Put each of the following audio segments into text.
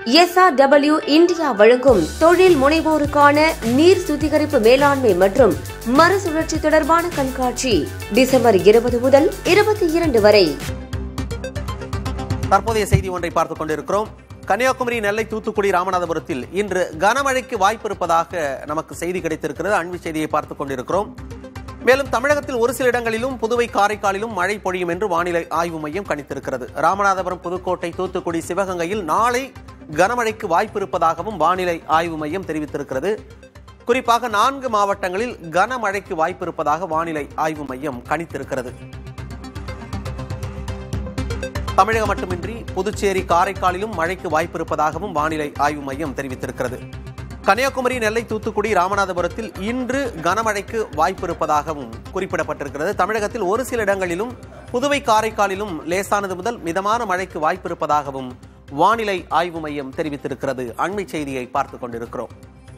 SRW India வழங்கும் தொழில் முனைவோருக்கான நீர் சுத்திகரிப்பு மேலாண்மை மற்றும் மறுசுழற்சி தொடர்பான கண்காட்சி டிசம்பர் இருபது முதல் இருபத்தி இரண்டு வரை தற்போதைய செய்தி ஒன்றை பார்த்துக் கொண்டிருக்கிறோம் கன்னியாகுமரி நெல்லை தூத்துக்குடி ராமநாதபுரத்தில் இன்று கனமழைக்கு வாய்ப்பு இருப்பதாக நமக்கு செய்தி கிடைத்திருக்கிறது அண்மை செய்தியை பார்த்துக் கொண்டிருக்கிறோம் மேலும் தமிழகத்தில் ஒரு சில இடங்களிலும் புதுவை காரைக்காலிலும் மழை பொழியும் என்று வானிலை ஆய்வு மையம் கணித்திருக்கிறது ராமநாதபுரம் புதுக்கோட்டை தூத்துக்குடி சிவகங்கையில் நாளை கனமழைக்கு வாய்ப்பு இருப்பதாகவும் வானிலை ஆய்வு மையம் தெரிவித்திருக்கிறது குறிப்பாக நான்கு மாவட்டங்களில் கனமழைக்கு வாய்ப்பு இருப்பதாக வானிலை ஆய்வு மையம் கணித்திருக்கிறது தமிழகம் மட்டுமின்றி புதுச்சேரி காரைக்காலிலும் மழைக்கு வாய்ப்பு இருப்பதாகவும் வானிலை ஆய்வு மையம் தெரிவித்திருக்கிறது கன்னியாகுமரி நெல்லை தூத்துக்குடி ராமநாதபுரத்தில் இன்று கனமழைக்கு வாய்ப்பு இருப்பதாகவும் குறிப்பிடப்பட்டிருக்கிறது தமிழகத்தில் ஒரு சில இடங்களிலும் புதுவை காரைக்காலிலும் லேசானது முதல் மிதமான மழைக்கு வாய்ப்பு இருப்பதாகவும் வானிலை ஆய்வு மையம் தெரிவித்திருக்கிறது அண்மை செய்தியை பார்த்துக் கொண்டிருக்கிறோம்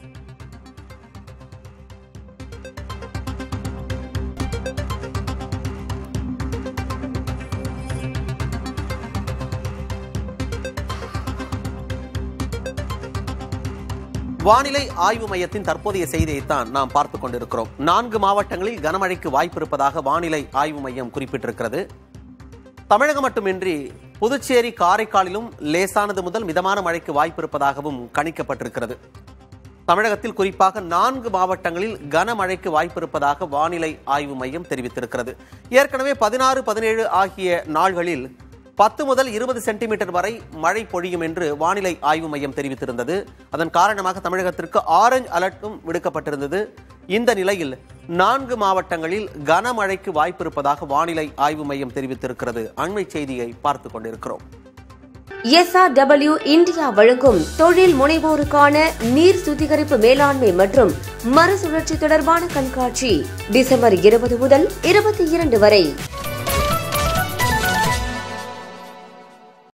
வானிலை ஆய்வு மையத்தின் தற்போதைய செய்தியைத்தான் நாம் பார்த்துக் கொண்டிருக்கிறோம் நான்கு மாவட்டங்களில் கனமழைக்கு வாய்ப்பு இருப்பதாக வானிலை ஆய்வு மையம் குறிப்பிட்டிருக்கிறது தமிழகம் மட்டுமின்றி புதுச்சேரி காரைக்காலிலும் லேசானது முதல் மிதமான மழைக்கு வாய்ப்பு இருப்பதாகவும் கணிக்கப்பட்டிருக்கிறது தமிழகத்தில் குறிப்பாக நான்கு மாவட்டங்களில் கனமழைக்கு வாய்ப்பு இருப்பதாக வானிலை ஆய்வு மையம் தெரிவித்திருக்கிறது ஏற்கனவே பதினாறு பதினேழு ஆகிய நாள்களில் பத்து முதல் இருபது சென்டிமீட்டர் வரை மழை பொழியும் என்று வானிலை ஆய்வு மையம் தெரிவித்திருந்தது அதன் காரணமாக தமிழகத்திற்கு ஆரஞ்சு அலர்ட்டும் விடுக்கப்பட்டிருந்தது இந்த நிலையில் நான்கு மாவட்டங்களில் கனமழைக்கு வாய்ப்பு இருப்பதாக வானிலை ஆய்வு மையம் தெரிவித்திருக்கிறது அண்மை செய்தியை பார்த்துக் கொண்டிருக்கிறோம் எஸ்ஆர்டபிள்யூ இந்தியா வழங்கும் தொழில் முனைவோருக்கான நீர் சுத்திகரிப்பு மேலாண்மை மற்றும் மறுசுழற்சி தொடர்பான கண்காட்சி டிசம்பர் இருபது முதல் இருபத்தி இரண்டு வரை